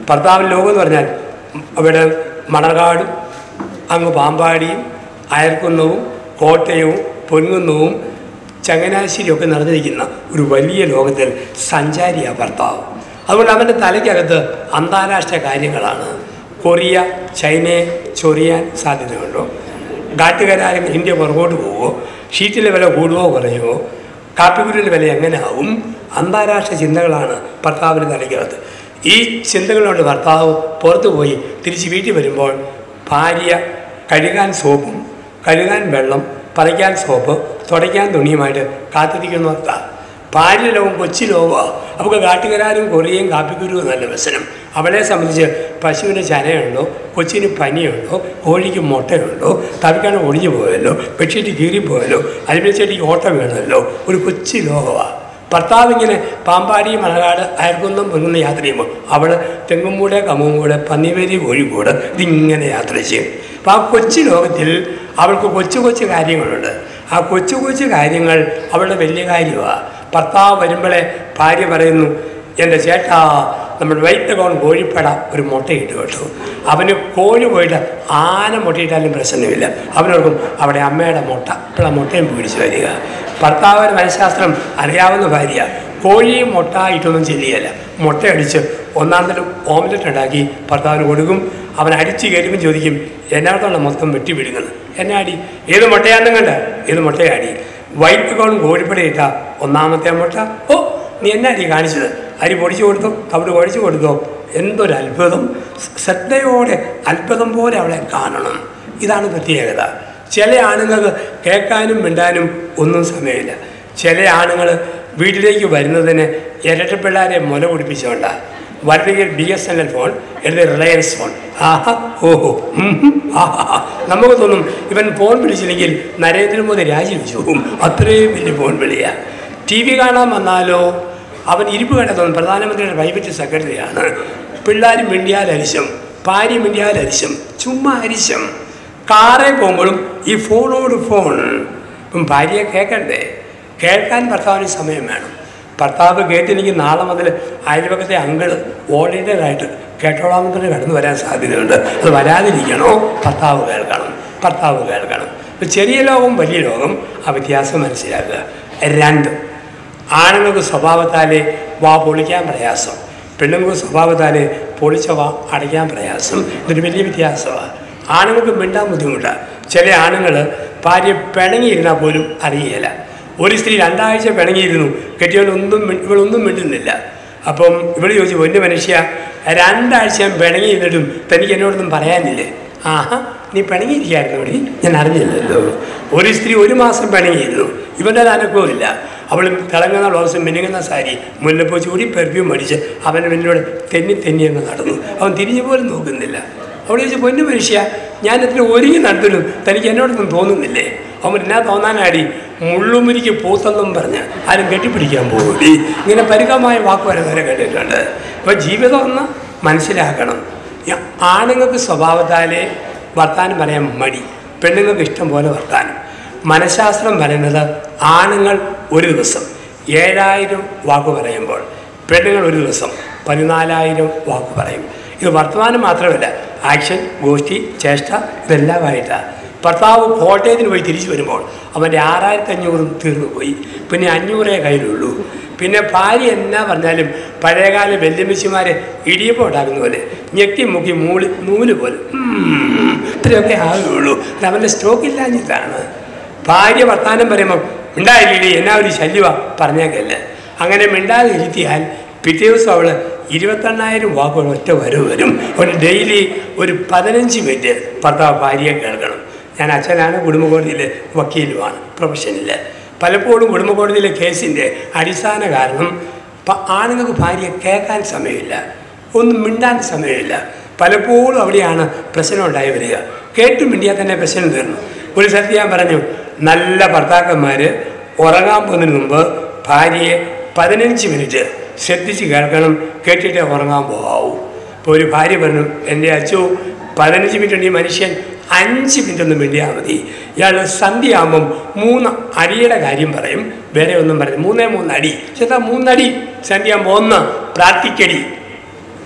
ഭർത്താവിൻ ലോകം എന്ന് പറഞ്ഞാൽ അവിടെ മണർകാടും അങ്ങ് പാമ്പാടിയും അയർക്കുന്നവും കോട്ടയവും പൊൻകുന്നവും ചങ്ങനാശ്ശേരിയൊക്കെ നടന്നിരിക്കുന്ന ഒരു വലിയ ലോകത്തിൽ സഞ്ചാരിയാണ് ഭർത്താവ് അതുകൊണ്ട് അവൻ്റെ തലയ്ക്കകത്ത് അന്താരാഷ്ട്ര കാര്യങ്ങളാണ് കൊറിയ ചൈനയെ ചൊറിയാൻ സാധ്യതയുണ്ടോ കാട്ടുകരാരും ഇന്ത്യ പുറകോട്ട് പോവോ ഷീറ്റിലെ വില കൂടുവോ കുറയുമോ കാപ്പിക്കുരുവിൻ്റെ വില എങ്ങനെ ആവും അന്താരാഷ്ട്ര ചിന്തകളാണ് ഭർത്താവിന് തലയ്ക്കകത്ത് ഈ ചിന്തകളുകൊണ്ട് ഭർത്താവ് പുറത്തു പോയി തിരിച്ച് വീട്ടിൽ വരുമ്പോൾ ഭാര്യ കഴുകാൻ സോപ്പും കഴുകാൻ വെള്ളം പറിക്കാൻ സോപ്പ് തുടയ്ക്കാൻ തുണിയുമായിട്ട് കാത്തിരിക്കുന്നു അർത്ഥം ഭാര്യ ലോകം കൊച്ചി ലോകമാണ് അവൾക്ക് കാട്ടുകരാരും കൊറിയയും കാപ്പിക്കുരുവും നല്ല വ്യസനം അവളെ സംബന്ധിച്ച് പശുവിന് ചനയുണ്ടോ കൊച്ചിന് പനിയുണ്ടോ കോഴിക്ക് മുട്ടയുണ്ടോ തവിക്കാണ് ഒടിഞ്ഞു പോയല്ലോ ബെഡ്ഷീറ്റ് കീറിപ്പോയല്ലോ അലുമിനിച്ചെടിക്ക് ഓട്ടം വേണമല്ലോ ഒരു കൊച്ചി ലോകമാണ് ഭർത്താവ് ഇങ്ങനെ പാമ്പാടി മണകാട് അയർക്കുന്നം പൊങ്ങുന്ന യാത്ര ചെയ്യുമ്പോൾ അവൾ തെങ്ങുംകൂടെ കമ്മുംകൂടെ പന്നിവേരി കോഴിക്കോട് ഇതിങ്ങനെ യാത്ര ചെയ്യും അപ്പോൾ ആ കൊച്ചു ലോകത്തിൽ അവൾക്ക് കൊച്ചു കൊച്ചു കാര്യങ്ങളുണ്ട് ആ കൊച്ചു കൊച്ചു കാര്യങ്ങൾ അവളുടെ വലിയ കാര്യമാണ് ഭർത്താവ് വരുമ്പോഴേ ഭാര്യ പറയുന്നു എൻ്റെ ചേട്ടാ നമ്മൾ വൈറ്റ് അക്കൗൺ കോഴിപ്പട ഒരു മുട്ടയിട്ട് കേട്ടു അവന് കോഴി പോയിട്ട് ആന മുട്ടയിട്ടാലും പ്രശ്നമില്ല അവനോർക്കും അവിടെ അമ്മയുടെ മുട്ട ഇപ്പോൾ ആ മുട്ടയും പിടിച്ചു വരിക ഭർത്താവിന് മനഃശാസ്ത്രം അറിയാവുന്ന ഭാര്യ കോഴിയും മുട്ട ഇട്ടൊന്നും ചെല്ലിയല്ല മുട്ടയടിച്ച് ഒന്നാം തരം ഓംലെറ്റ് ഉണ്ടാക്കി ഭർത്താവിന് കൊടുക്കും അവൻ അടിച്ച് കയറ്റുമ്പോൾ ചോദിക്കും എന്നാത്തോളം മൊത്തം വെട്ടി വിടുന്നത് എന്നെ അടി ഏത് മുട്ടയാണെന്നും കണ്ട ഏത് മുട്ടയാടി വൈറ്റ് കോൺ കോഴിപ്പട ഇട്ട ഒന്നാമത്തെ മുട്ട ഓ നീ എന്നാ അടി കാണിച്ചത് അരി പൊടിച്ചു കൊടുത്തോ തവിട് പൊടിച്ചു കൊടുത്തോ എന്തൊരു അത്ഭുതം ശ്രദ്ധയോടെ അത്ഭുതം പോലെ അവളെ കാണണം ഇതാണ് പ്രത്യേകത ചില ആണുങ്ങൾക്ക് കേൾക്കാനും മിണ്ടാനും ഒന്നും സമയമില്ല ചില ആണുങ്ങൾ വീട്ടിലേക്ക് വരുന്നതിന് ഇരട്ടപ്പിള്ളാരെ മുല കുടിപ്പിച്ചുകൊണ്ടാണ് വരണമെങ്കിൽ B S N L phone അല്ലെങ്കിൽ റിലയൻസ് ഫോൺ ആഹാ ഓഹോ ഉം, ഉം, ആഹാ നമുക്ക് തോന്നും ഇവൻ ഫോൺ വിളിച്ചില്ലെങ്കിൽ നരേന്ദ്രമോദി രാജിവെച്ചു പോകും അത്രയും വലിയ ഫോൺ വിളിയാണ് ടി വി കാണാൻ വന്നാലോ അവൻ ഇരിപ്പ് കണ്ടെത്തുന്നു പ്രധാനമന്ത്രിയുടെ പ്രൈവറ്റ് സെക്രട്ടറിയാണ് പിള്ളേർ മിണ്ടിയാൽ അരിശം ഭാര്യ മിണ്ടിയാൽ അരിശം ചുമ്മാ അരിശം കാറേ പോകുമ്പോഴും ഈ ഫോണോട് ഫോൺ ഇപ്പം ഭാര്യയെ കേൾക്കണ്ടേ കേൾക്കാൻ ഭർത്താവിന് സമയം വേണം ഭർത്താവ് കേട്ടില്ലെങ്കിൽ നാളെ മുതൽ അയൽപക്കത്തെ അങ്കിള് ഓർഡിനറായിട്ട് കേട്ടോളാമെന്ന് പറഞ്ഞ് കടന്നു വരാൻ സാധ്യതയുണ്ട് അത് വരാതിരിക്കണോ ഭർത്താവ് കേൾക്കണം ഭർത്താവ് കേൾക്കണം ഇപ്പം ചെറിയ ലോകം വലിയ ലോകം ആ വ്യത്യാസം മനസ്സിലാക്കുക രണ്ട് ആണുങ്ങൾക്ക് സ്വഭാവത്താലേ വാ പൊളിക്കാൻ പ്രയാസം പെണ്ണുങ്ങൾക്ക് സ്വഭാവത്താലേ പൊളിച്ച വാ അടയ്ക്കാൻ പ്രയാസം ഇതൊരു വലിയ വ്യത്യാസമാണ് ആണുങ്ങൾക്ക് മിണ്ടാൻ ബുദ്ധിമുട്ടാണ് ചില ആണുങ്ങൾ ഭാര്യ പിണങ്ങിയിരുന്നാൽ പോലും അറിയില്ല ഒരു സ്ത്രീ രണ്ടാഴ്ച പിണങ്ങിയിരുന്നു കെട്ടിയവളൊന്നും മി- ഇവളൊന്നും മിണ്ടുന്നില്ല അപ്പം ഇവൾ ചോദിച്ചു പൊന്നു മനുഷ്യ രണ്ടാഴ്ച ഞാൻ പിണങ്ങിയിരുന്നിട്ടും തനിക്ക് എന്നോടൊന്നും പറയാനില്ലേ ആഹാ നീ പിണങ്ങിയിരിക്കായിരുന്നു ഇവിടെ ഞാൻ അറിഞ്ഞില്ലല്ലോ ഒരു സ്ത്രീ ഒരു മാസം പിണങ്ങിയിരുന്നു ഇവൻ്റെ അനക്കവും ഇല്ല അവൾ തിളങ്ങുന്ന ബ്ലൗസ് മിനുങ്ങുന്ന സാരി മുല്ലപ്പൂ ചൂടി പെർഫ്യൂം അടിച്ച് അവൻ്റെ മുന്നിലൂടെ തെന്നി തെന്നി അങ്ങ് നടന്നു അവൻ തിരിഞ്ഞു പോലും നോക്കുന്നില്ല അവൾ ചോദിച്ചു പൊന്നു മനുഷ്യ ഞാൻ ഇതിൽ ഒരുങ്ങി നടത്തിലും തനിക്ക് എന്നോടൊന്നും തോന്നുന്നില്ലേ അവൻ എന്നാ തോന്നാനാടി മുള്ളുമുരിക്ക് പൂത്തെന്നും പറഞ്ഞ് ആരും കെട്ടിപ്പിടിക്കാൻ പോകൂടി ഇങ്ങനെ പരികമായ വാക്ക് വരെ വരെ കേട്ടിട്ടുണ്ട് അപ്പോൾ ജീവിതം ഒന്ന് മനസ്സിലാക്കണം ഈ ആണുങ്ങൾക്ക് സ്വഭാവത്താലേ വർത്താനം പറയാൻ മടി പെണ്ണുങ്ങൾക്ക് ഇഷ്ടം പോലെ വർത്താനം മനഃശാസ്ത്രം പറയുന്നത് ആണുങ്ങൾ ഒരു ദിവസം ഏഴായിരം വാക്ക് പറയുമ്പോൾ പെണ്ണുങ്ങൾ ഒരു ദിവസം പതിനാലായിരം വാക്ക് പറയും ഇത് വർത്തമാനം മാത്രമല്ല ആക്ഷൻ ഗോഷ്ഠി ചേഷ്ട ഇതെല്ലാമായിട്ടാണ് ഭർത്താവ് കോട്ടയത്തിന് പോയി തിരിച്ചു വരുമ്പോൾ അവൻ്റെ ആറായിരത്തി അഞ്ഞൂറും തീർന്നു പോയി പിന്നെ അഞ്ഞൂറേ കയ്യിലുള്ളൂ പിന്നെ ഭാര്യ എന്നാ പറഞ്ഞാലും പഴയകാല വെല്ലുമിച്ചിമാരെ ഇടിയപ്പം ഉണ്ടാക്കുന്ന പോലെ ഞെക്കി മുക്കി മൂളി നൂല് പോലെ ഉം, ഇത്രയൊക്കെ ആകുകയുള്ളൂ ഇത് അവൻ്റെ സ്റ്റോക്ക് ഇല്ലാഞ്ഞിട്ടാണ് ഭാര്യ വർത്താനം പറയുമ്പോൾ മിണ്ടായില്ലേ എന്നാ ഒരു ശല്യമാ പറഞ്ഞേക്കല്ല അങ്ങനെ മിണ്ടാതെ ഇരുത്തിയാൽ പിറ്റേ ദിവസം അവൾ ഇരുപത്തെണ്ണായിരം വാക്കുകൾ ഒറ്റ വരവ് വരും ഒരു ഡെയിലി ഒരു പതിനഞ്ച് മിനിറ്റ് ഭർത്താവ് ഭാര്യയെ കേൾക്കണം ഞാൻ അച്ഛനാണ് കുടുംബ കോടതിയിലെ വക്കീലുമാണ് പ്രൊഫഷനിൽ പലപ്പോഴും കുടുംബ കോടതിയിലെ കേസിൻ്റെ അടിസ്ഥാന കാരണം പ- ആണുങ്ങൾക്ക് ഭാര്യയെ കേൾക്കാൻ സമയമില്ല ഒന്നും മിണ്ടാൻ സമയമില്ല പലപ്പോഴും അവിടെയാണ് പ്രശ്നം ഉണ്ടായി വരിക കേട്ടു മിണ്ടിയാൽ തന്നെ പ്രശ്നം തീർന്നു ഒരു സ്ഥലത്ത് ഞാൻ പറഞ്ഞു നല്ല ഭർത്താക്കന്മാർ ഉറങ്ങാൻ പോകുന്നതിന് മുമ്പ് ഭാര്യയെ പതിനഞ്ച് മിനിറ്റ് ശ്രദ്ധിച്ച് കേൾക്കണം കേട്ടിട്ടേ ഉറങ്ങാൻ പോകാവൂ ഇപ്പോൾ ഒരു ഭാര്യ പറഞ്ഞു എൻ്റെ അച്ചു പതിനഞ്ച് മിനിറ്റ് ഉണ്ട് ഈ മനുഷ്യൻ അഞ്ച് മിനിറ്റ് ഒന്നും വേണ്ടിയാൽ മതി ഇയാൾ സന്ധ്യയാകുമ്പം മൂന്ന് അടിയുടെ കാര്യം പറയും വേറെ ഒന്നും പറയും മൂന്നേ മൂന്ന് അടി ചേട്ടാ മൂന്നടി സന്ധ്യയാകുമ്പോൾ ഒന്ന് പ്രാർത്ഥിക്കടി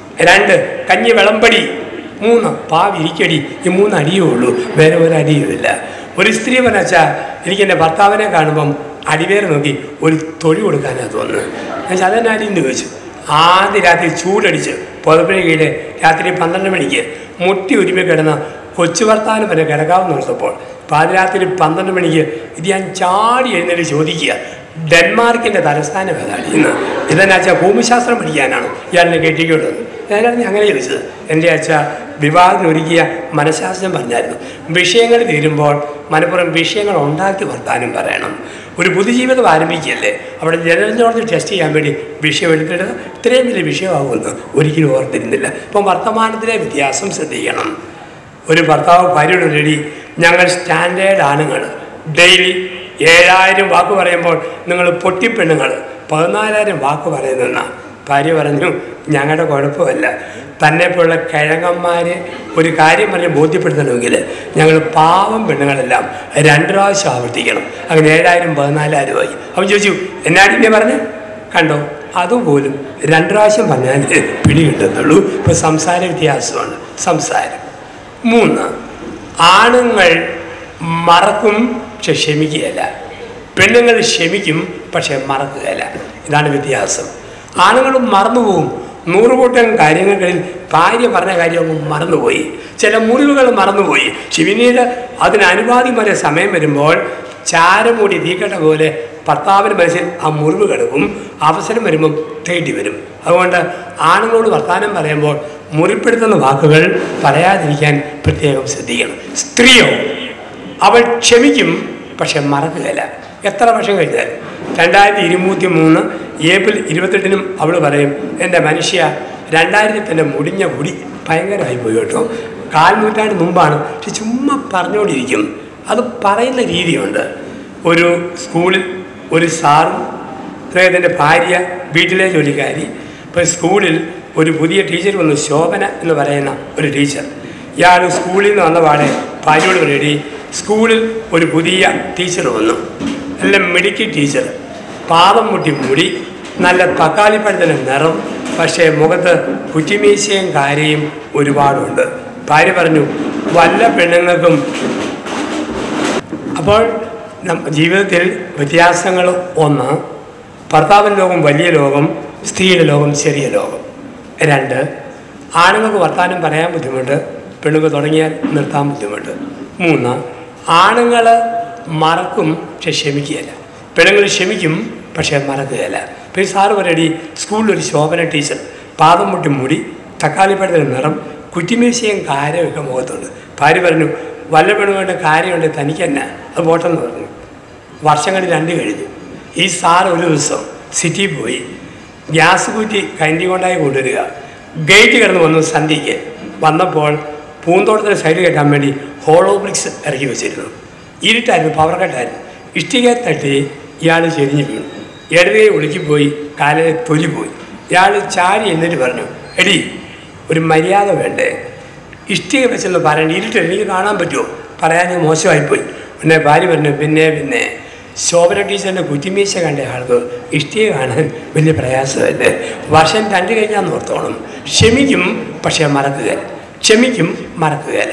രണ്ട് കഞ്ഞി വിളമ്പടി മൂന്ന് പാവിരിക്കടി ഈ മൂന്ന് അടിയേ ഉള്ളൂ വേറെ ഒരു അടിയുമില്ല ഒരു സ്ത്രീ പറഞ്ഞാൽ എനിക്ക് എൻ്റെ ഭർത്താവിനെ കാണുമ്പം അടിവേറെ നോക്കി ഒരു തൊഴി കൊടുക്കാനാണ് തോന്നുന്നത് എന്നുവെച്ചാൽ അതെന്നെ അടിയെന്ന് ചോദിച്ചു ആദ്യ രാത്രി ചൂടടിച്ച് പുതപ്പിന് കീഴെ രാത്രി പന്ത്രണ്ട് മണിക്ക് മുട്ടി ഒരുമി കിടന്ന കൊച്ചു ഭർത്താവിന് വരെ കിടക്കാമെന്ന് ഓർത്തപ്പോൾ പാതിരാത്രി പന്ത്രണ്ട് മണിക്ക് ഇത് ഞാൻ ചാടി എഴുന്നേറ്റ് ചോദിക്കുക ഡെൻമാർക്കിൻ്റെ തലസ്ഥാനം ഏതാണ് ഇന്ന് ഇതെന്നെ അച്ഛാ ഭൂമിശാസ്ത്രം പഠിക്കാനാണ് ഇയാളിനെ കെട്ടിക്കൊണ്ടത് ഞാനാണ് അങ്ങനെ ചോദിച്ചത് എൻ്റെ അച്ഛ വിവാഹത്തിനൊരുക്കിയ മനഃശാസ്ത്രം പറഞ്ഞായിരുന്നു വിഷയങ്ങൾ തീരുമ്പോൾ മനപ്പുറം വിഷയങ്ങൾ ഉണ്ടാക്കി വർത്താനം പറയണം ഒരു പുതുജീവിതം ആരംഭിക്കുകയല്ലേ അവിടെ ജനറൽ നോളജ് ടെസ്റ്റ് ചെയ്യാൻ വേണ്ടി വിഷയം എടുത്തിട്ട് ഇത്രയും വലിയ വിഷയമാകുമെന്ന് ഒരിക്കലും ഓർത്തിരുന്നില്ല ഇപ്പം വർത്തമാനത്തിലെ വ്യത്യാസം ശ്രദ്ധിക്കണം ഒരു ഭർത്താവ് ഭാര്യയോട് റെഡി ഞങ്ങൾ സ്റ്റാൻഡേർഡ് ആണുങ്ങൾ ഡെയിലി ഏഴായിരം വാക്ക് പറയുമ്പോൾ നിങ്ങൾ പൊട്ടിപ്പെണ്ണുങ്ങൾ പതിനാലായിരം വാക്ക് പറയുന്നെന്നാണ് ഭാര്യ പറഞ്ഞു ഞങ്ങളുടെ കുഴപ്പമല്ല തന്നെ പോലുള്ള കിഴങ്ങന്മാരെ ഒരു കാര്യം പറഞ്ഞ് ബോധ്യപ്പെടുത്തണമെങ്കിൽ ഞങ്ങൾ പാവം പെണ്ണുങ്ങളെല്ലാം രണ്ട് പ്രാവശ്യം ആവർത്തിക്കണം അങ്ങനെ ഏഴായിരം പതിനാലായിരമായി അവൻ ചോദിച്ചു എന്നാടിനെ പറഞ്ഞ് കണ്ടോ അതുപോലും രണ്ട് പ്രാവശ്യം പറഞ്ഞാൽ പിടി കിട്ടുന്നുള്ളൂ ഇപ്പോൾ സംസാര വ്യത്യാസമാണ് സംസാരം മൂന്ന് ആണുങ്ങൾ മറക്കും പക്ഷെ ക്ഷമിക്കുകയല്ല പെണ്ണുങ്ങൾ ക്ഷമിക്കും പക്ഷെ മറക്കുകയല്ല ഇതാണ് വ്യത്യാസം ആണുങ്ങളും മറന്നുപോകും നൂറുകൂട്ടം കാര്യങ്ങളിൽ ഭാര്യ പറഞ്ഞ കാര്യം അങ്ങ് മറന്നുപോയി ചില മുറിവുകൾ മറന്നുപോയി പക്ഷെ പിന്നീട് അതിന് അനുവാദിമായ സമയം വരുമ്പോൾ ചാരമൂടി തീക്കട്ട പോലെ ഭർത്താവിന് മനസ്സിൽ ആ മുറിവ് കിടക്കും അവസരം വരുമ്പം തേടി വരും അതുകൊണ്ട് ആണുങ്ങളോട് വർത്തമാനം പറയുമ്പോൾ മുറിപ്പെടുത്തുന്ന വാക്കുകൾ പറയാതിരിക്കാൻ പ്രത്യേകം ശ്രദ്ധിക്കണം സ്ത്രീയോ അവൾ ക്ഷമിക്കും പക്ഷെ മറക്കുകയില്ല എത്ര വർഷം കഴിഞ്ഞാൽ രണ്ടായിരത്തി ഇരുപത്തി മൂന്ന് ഏപ്രിൽ ഇരുപത്തെട്ടിനും അവൾ പറയും എൻ്റെ മനുഷ്യ രണ്ടായിരത്തി തന്നെ മുടിഞ്ഞ മുടി ഭയങ്കരമായി പോയി കേട്ടോ കാൽ നൂറ്റാണ്ട് മുമ്പാണ് പക്ഷെ ചുമ്മാ പറഞ്ഞുകൊണ്ടിരിക്കും അത് പറയുന്ന രീതിയുണ്ട് ഒരു സ്കൂളിൽ ഒരു സാറും അദ്ദേഹത്തിൻ്റെ ഭാര്യ വീട്ടിലെ ജോലിക്കാരി ഇപ്പോൾ സ്കൂളിൽ ഒരു പുതിയ ടീച്ചർ വന്നു ശോഭന എന്ന് പറയുന്ന ഒരു ടീച്ചർ ഇയാൾ സ്കൂളിൽ നിന്ന് വന്ന പാടെ ഭാര്യയോട് റെഡി സ്കൂളിൽ ഒരു പുതിയ ടീച്ചർ വന്നു നല്ല മിടുക്കി ടീച്ചർ പാദം മുട്ടി മുടി നല്ല തക്കാളിപ്പഴത്തിൻ്റെ നിറം പക്ഷേ മുഖത്ത് കുറ്റിമീശയും കാര്യയും ഒരുപാടുണ്ട് ഭാര്യ പറഞ്ഞു വല്ല പെണ്ണുങ്ങൾക്കും അപ്പോൾ നം- ജീവിതത്തിൽ വ്യത്യാസങ്ങൾ ഒന്ന് ഭർത്താവിൻ ലോകം വലിയ ലോകം സ്ത്രീയുടെ ലോകം ചെറിയ ലോകം രണ്ട് ആണുങ്ങൾക്ക് വർത്താനം പറയാൻ ബുദ്ധിമുട്ട് പെണ്ണുങ്ങൾ തുടങ്ങിയാൽ നിർത്താൻ ബുദ്ധിമുട്ട് മൂന്ന് ആണുങ്ങൾ മറക്കും പക്ഷെ ക്ഷമിക്കുകയില്ല പെണ്ണുങ്ങൾ ക്ഷമിക്കും പക്ഷെ മറക്കുകയില്ല ഇപ്പോൾ ഈ സാറ് പറയടി സ്കൂളിലൊരു ശോഭന ടീച്ചർ പാദം മുട്ടി മുടി തക്കാളിപ്പഴത്തിൻ്റെ നിറം കുറ്റിമീശയും കാരമൊക്കെ മുഖത്തുണ്ട് ഭാര്യ പറഞ്ഞു വല്ല പെണ്ണുങ്ങളുടെ കാര്യമുണ്ട് തനിക്ക് തന്നെ അത് പോട്ടെന്ന് പറഞ്ഞു വർഷങ്ങൾ രണ്ട് കഴിഞ്ഞു ഈ സാർ ഒരു ദിവസം സിറ്റിയിൽ പോയി ഗ്യാസ് കുറ്റി കണ്ടി കൊണ്ടായി കൊണ്ടുവരിക ഗേറ്റ് കിടന്ന് വന്നു സന്ധ്യയ്ക്ക് വന്നപ്പോൾ പൂന്തോട്ടത്തിന് സൈഡ് കെട്ടാൻ വേണ്ടി ഹോളോ ബ്രിക്സ് ഇറക്കി വെച്ചിരുന്നു ഇരുട്ടായിരുന്നു പവർ കട്ടായിരുന്നു ഇഷ്ടികയെ തട്ടി ഇയാൾ ചെരിഞ്ഞു വീണു ഇടവേ ഒളിക്കിപ്പോയി കാലിലെ തൊലി പോയി ഇയാൾ ചാടി എന്നിട്ട് പറഞ്ഞു എടി ഒരു മര്യാദ വേണ്ടേ ഇഷ്ടിക വെച്ചെന്ന് പറയണ്ട ഇരുട്ട് എനിക്ക് കാണാൻ പറ്റുമോ പറയാൻ ഞാൻ മോശമായിപ്പോയി പിന്നെ ഭാര്യ പറഞ്ഞു പിന്നെ പിന്നെ ശോഭന ടീച്ചറിൻ്റെ കുറ്റിമീശ കണ്ട ആൾക്ക് ഇഷ്ടിക കാണാൻ വലിയ പ്രയാസമല്ലേ വർഷം രണ്ട് കഴിഞ്ഞാൽ ഓർത്തോണം ക്ഷമിക്കും പക്ഷേ മറക്കുകയില്ല ക്ഷമിക്കും മറക്കുകയില്ല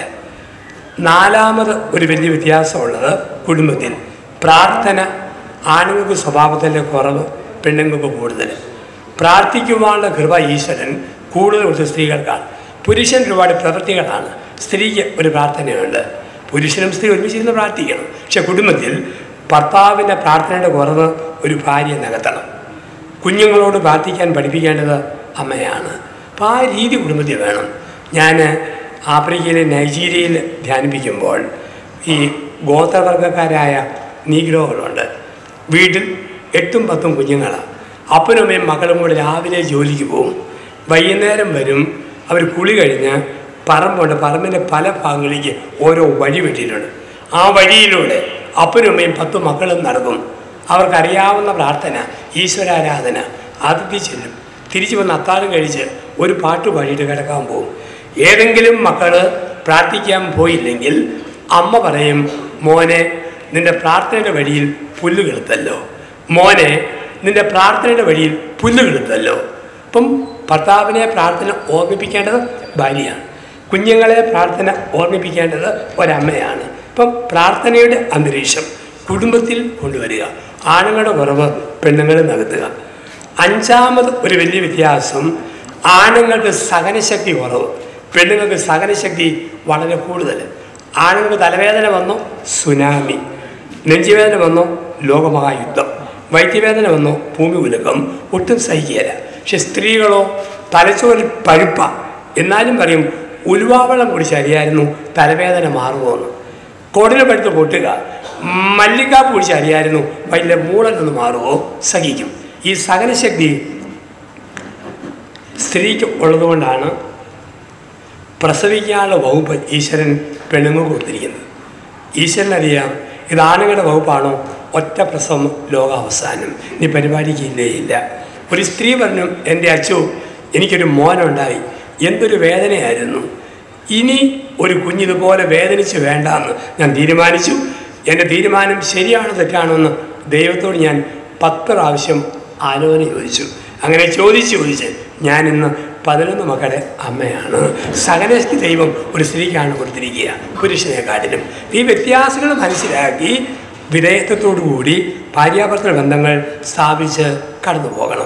നാലാമത് ഒരു വലിയ വ്യത്യാസമുള്ളത് കുടുംബത്തിൽ പ്രാർത്ഥന ആണുങ്ങൾക്ക് സ്വഭാവത്തിൻ്റെ കുറവ് പെണ്ണുങ്ങൾക്ക് കൂടുതൽ പ്രാർത്ഥിക്കുവാനുള്ള കൃപ ഈശ്വരൻ കൂടുതൽ കൊടുത്ത സ്ത്രീകൾക്കാണ് പുരുഷൻ ഒരുപാട് പ്രവൃത്തികളാണ് സ്ത്രീക്ക് ഒരു പ്രാർത്ഥനയുണ്ട് പുരുഷനും സ്ത്രീ ഒരുമിച്ചിരുന്ന് പ്രാർത്ഥിക്കണം പക്ഷെ കുടുംബത്തിൽ ഭർത്താവിൻ്റെ പ്രാർത്ഥനയുടെ കുറവ് ഒരു ഭാര്യ നികത്തണം കുഞ്ഞുങ്ങളോട് പ്രാർത്ഥിക്കാൻ പഠിപ്പിക്കേണ്ടത് അമ്മയാണ് അപ്പോൾ ആ രീതി കുടുംബത്തിൽ വേണം ഞാൻ ആഫ്രിക്കയിലെ നൈജീരിയയിൽ ധ്യാനിപ്പിക്കുമ്പോൾ ഈ ഗോത്രവർഗക്കാരായ നീഗ്രോകളുണ്ട് വീട്ടിൽ എട്ടും പത്തും കുഞ്ഞുങ്ങളാണ് അപ്പനും അമ്മയും മക്കളും കൂടെ രാവിലെ ജോലിക്ക് പോകും വൈകുന്നേരം വരും അവർ കുളി കഴിഞ്ഞ് പറമ്പുണ്ട് പറമ്പിൻ്റെ പല ഭാഗങ്ങളിലേക്ക് ഓരോ വഴി വെട്ടിയിട്ടുണ്ട് ആ വഴിയിലൂടെ അപ്പനും അമ്മയും പത്ത് മക്കളും നടക്കും അവർക്കറിയാവുന്ന പ്രാർത്ഥന ഈശ്വരാരാധന ആദിത്യ ചെല്ലും തിരിച്ചു വന്ന് അത്താഴം കഴിച്ച് ഒരു പാട്ട് പാടിയിട്ട് കിടക്കാൻ പോകും ഏതെങ്കിലും മക്കൾ പ്രാർത്ഥിക്കാൻ പോയില്ലെങ്കിൽ അമ്മ പറയും മോനെ നിന്റെ പ്രാർത്ഥനയുടെ വഴിയിൽ പുല്ല് കിളുത്തല്ലോ മോനെ നിന്റെ പ്രാർത്ഥനയുടെ വഴിയിൽ പുല്ല് കിളുത്തല്ലോ അപ്പം ഭർത്താവിനെ പ്രാർത്ഥന ഓർമ്മിപ്പിക്കേണ്ടത് ഭാര്യയാണ് കുഞ്ഞുങ്ങളെ പ്രാർത്ഥന ഓർമ്മിപ്പിക്കേണ്ടത് ഒരമ്മയാണ് ഇപ്പം പ്രാർത്ഥനയുടെ അന്തരീക്ഷം കുടുംബത്തിൽ കൊണ്ടുവരിക ആണുങ്ങളുടെ കുറവ് പെണ്ണുങ്ങളെ നികത്തുക അഞ്ചാമത് ഒരു വലിയ വ്യത്യാസം ആണുങ്ങൾക്ക് സഹനശക്തി കുറവ് പെണ്ണുങ്ങൾക്ക് സഹനശക്തി വളരെ കൂടുതൽ ആണുങ്ങൾക്ക് തലവേദന വന്നു സുനാമി നെഞ്ചുവേദന വന്നു ലോകമഹായുദ്ധം വൈദ്യവേദന വന്നു ഭൂമി ഉലകം ഒട്ടും സഹിക്കുകയില്ല പക്ഷെ സ്ത്രീകളോ തലച്ചോറിൽ പഴുപ്പ എന്നാലും പറയും ഉലുവാവെള്ളം കുടിച്ചറിയായിരുന്നു തലവേദന മാറുമോന്ന് കോടിനെ പഴുത്ത് പൊട്ടുക മല്ലിക്കാപ്പ് കുടിച്ചറിയായിരുന്നു വലിയ മൂളലൊന്ന് മാറുമോ സഹിക്കും ഈ സഹനശക്തി സ്ത്രീക്ക് ഉള്ളതുകൊണ്ടാണ് പ്രസവിക്കാനുള്ള വകുപ്പ് ഈശ്വരൻ പെണ്ണുങ്ങൾക്ക് കൊടുത്തിരിക്കുന്നത് ഈശ്വരനറിയാം ഇത് ആണുങ്ങളുടെ വകുപ്പാണോ ഒറ്റ പ്രസവം ലോകാവസാനം ഇനി പരിപാടിക്ക് ഇല്ലേ ഇല്ല ഒരു സ്ത്രീ പറഞ്ഞു എൻ്റെ അച്ചു എനിക്കൊരു മോനുണ്ടായി എന്തൊരു വേദനയായിരുന്നു ഇനി ഒരു കുഞ്ഞിതുപോലെ വേദനിച്ച് വേണ്ടാന്ന് ഞാൻ തീരുമാനിച്ചു എൻ്റെ തീരുമാനം ശരിയാണോ തെറ്റാണോ എന്ന് ദൈവത്തോട് ഞാൻ പത്ത് പ്രാവശ്യം ആലോചന ചോദിച്ചു അങ്ങനെ ചോദിച്ച് ചോദിച്ച് ഞാൻ ഇന്ന് പതിനൊന്ന് മക്കളുടെ അമ്മയാണ് സകലസ്ഥി ദൈവം ഒരു സ്ത്രീക്കാണ് കൊടുത്തിരിക്കുക പുരുഷനെക്കാട്ടിലും ഈ വ്യത്യാസങ്ങൾ മനസ്സിലാക്കി വിധേയത്വത്തോടു കൂടി ഭാര്യാഭർത്തൃ ബന്ധങ്ങൾ സ്ഥാപിച്ച് കടന്നു പോകണം